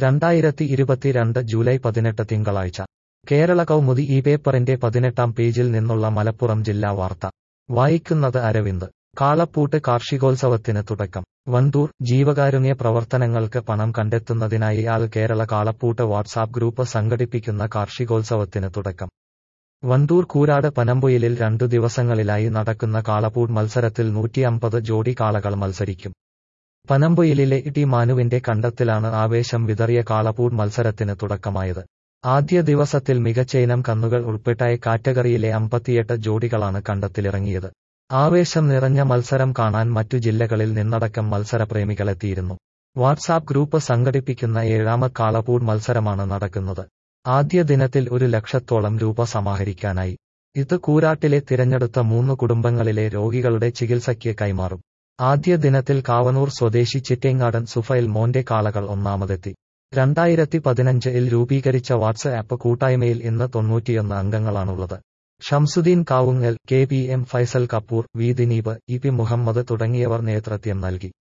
രണ്ടായിരത്തി ഇരുപത്തിരണ്ട് ജൂലൈ പതിനെട്ട് തിങ്കളാഴ്ച കേരള കൗമുദി ഈ പേപ്പറിന്റെ പതിനെട്ടാം പേജിൽ നിന്നുള്ള മലപ്പുറം ജില്ലാ വാർത്ത വായിക്കുന്നത് അരവിന്ദ് കാളപ്പൂട്ട് കാർഷികോത്സവത്തിന് തുടക്കം വണ്ടൂർ ജീവകാരുണ്യ പ്രവർത്തനങ്ങൾക്ക് പണം കണ്ടെത്തുന്നതിനായി ആൾ കേരള കാളപ്പൂട്ട് വാട്സാപ്പ് ഗ്രൂപ്പ് സംഘടിപ്പിക്കുന്ന കാർഷികോത്സവത്തിന് തുടക്കം വണ്ടൂർ കൂരാട് പനമ്പൊയിലിൽ രണ്ടു ദിവസങ്ങളിലായി നടക്കുന്ന കാളപ്പൂട്ട് മത്സരത്തിൽ നൂറ്റിയമ്പത് ജോഡി കാളകൾ മത്സരിക്കും പനമ്പൊയിലിലെ ടി മാനുവിന്റെ കണ്ടത്തിലാണ് ആവേശം വിതറിയ കാളപ്പൂട്ട് മത്സരത്തിന് തുടക്കമായത് ആദ്യ ദിവസത്തിൽ മികച്ച ഇനം കന്നുകൾ ഉൾപ്പെട്ട കാറ്റഗറിയിലെ അമ്പത്തിയെട്ട് ജോഡികളാണ് കണ്ടത്തിലിറങ്ങിയത് ആവേശം നിറഞ്ഞ മത്സരം കാണാൻ മറ്റു ജില്ലകളിൽ നിന്നടക്കം മത്സരപ്രേമികളെത്തിയിരുന്നു വാട്സാപ്പ് ഗ്രൂപ്പ് സംഘടിപ്പിക്കുന്ന ഏഴാമത് കാളപ്പൂട്ട് മത്സരമാണ് നടക്കുന്നത് ആദ്യ ദിനത്തിൽ ഒരു ലക്ഷത്തോളം രൂപ സമാഹരിക്കാനായി ഇത് കൂരാട്ടിലെ തിരഞ്ഞെടുത്ത മൂന്ന് കുടുംബങ്ങളിലെ രോഗികളുടെ ചികിത്സയ്ക്ക് കൈമാറും ആദ്യ ദിനത്തിൽ കാവനൂർ സ്വദേശി ചിറ്റേങ്ങാടൻ സുഫൈൽ മോന്റെ കാളകൾ ഒന്നാമതെത്തി രണ്ടായിരത്തി പതിനഞ്ചിൽ രൂപീകരിച്ച വാട്സ് ആപ്പ് കൂട്ടായ്മയിൽ ഇന്ന് തൊണ്ണൂറ്റിയൊന്ന് അംഗങ്ങളാണുള്ളത് Shamsuddin Kavungal K P M Faisal Kapoor V Dineep E P Muhammad തുടങ്ങിയവർ നേതൃത്വം നൽകി